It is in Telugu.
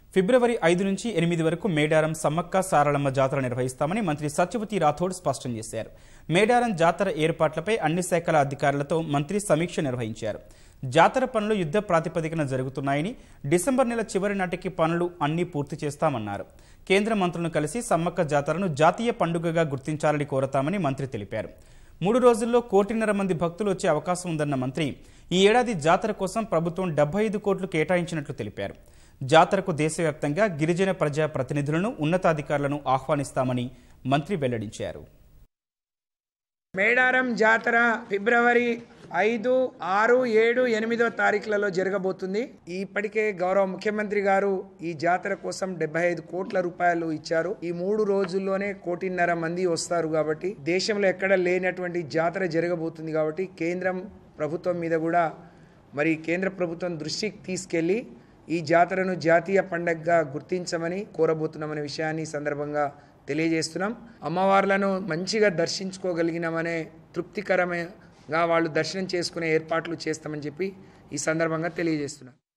ఫిబ్రవరి ఐదు నుంచి ఎనిమిది వరకు మేడారం సమ్మక్క సారళమ్మ జాతర నిర్వహిస్తామని మంత్రి సత్యవతి రాథోడ్ స్పష్టం చేశారు మేడారం జాతర ఏర్పాట్లపై అన్ని శాఖల అధికారులతో మంత్రి సమీక్ష నిర్వహించారు జాతర పనులు యుద్ధ ప్రాతిపదికన జరుగుతున్నాయని డిసెంబర్ నెల చివరి నాటికి పనులు అన్ని పూర్తి చేస్తామన్నారు కేంద్ర మంత్రులను కలిసి సమ్మక్క జాతరను జాతీయ పండుగగా గుర్తించాలని కోరతామని మంత్రి తెలిపారు మూడు రోజుల్లో కోటిన్నర మంది భక్తులు వచ్చే అవకాశం ఉందన్న మంత్రి ఈ ఏడాది జాతర కోసం ప్రభుత్వం డెబ్బై ఐదు కోట్లు కేటాయించినట్లు తెలిపారు జాతరకు దేశవ్యాప్తంగా గిరిజన ప్రజా ప్రతినిధులను ఉన్నతాధికారులను ఆహ్వానిస్తామని మంత్రి వెల్లడించారు మేడారం జాతర ఫిబ్రవరి ఐదు ఆరు ఏడు ఎనిమిదో తారీఖులలో జరగబోతుంది ఇప్పటికే గౌరవ ముఖ్యమంత్రి గారు ఈ జాతర కోసం డెబ్బై ఐదు కోట్ల రూపాయలు ఇచ్చారు ఈ మూడు రోజుల్లోనే కోటిన్నర మంది వస్తారు కాబట్టి దేశంలో ఎక్కడ లేనటువంటి జాతర జరగబోతుంది కాబట్టి కేంద్రం ప్రభుత్వం మీద కూడా మరి కేంద్ర ప్రభుత్వం దృష్టికి తీసుకెళ్లి ఈ జాతరను జాతీయ పండగగా గుర్తించమని కోరబోతున్నామనే విషయాన్ని ఈ సందర్భంగా తెలియజేస్తున్నాం అమ్మవార్లను మంచిగా దర్శించుకోగలిగినామనే తృప్తికరమైన వాళ్ళు దర్శనం చేసుకునే ఏర్పాట్లు చేస్తామని చెప్పి ఈ సందర్భంగా తెలియజేస్తున్నాం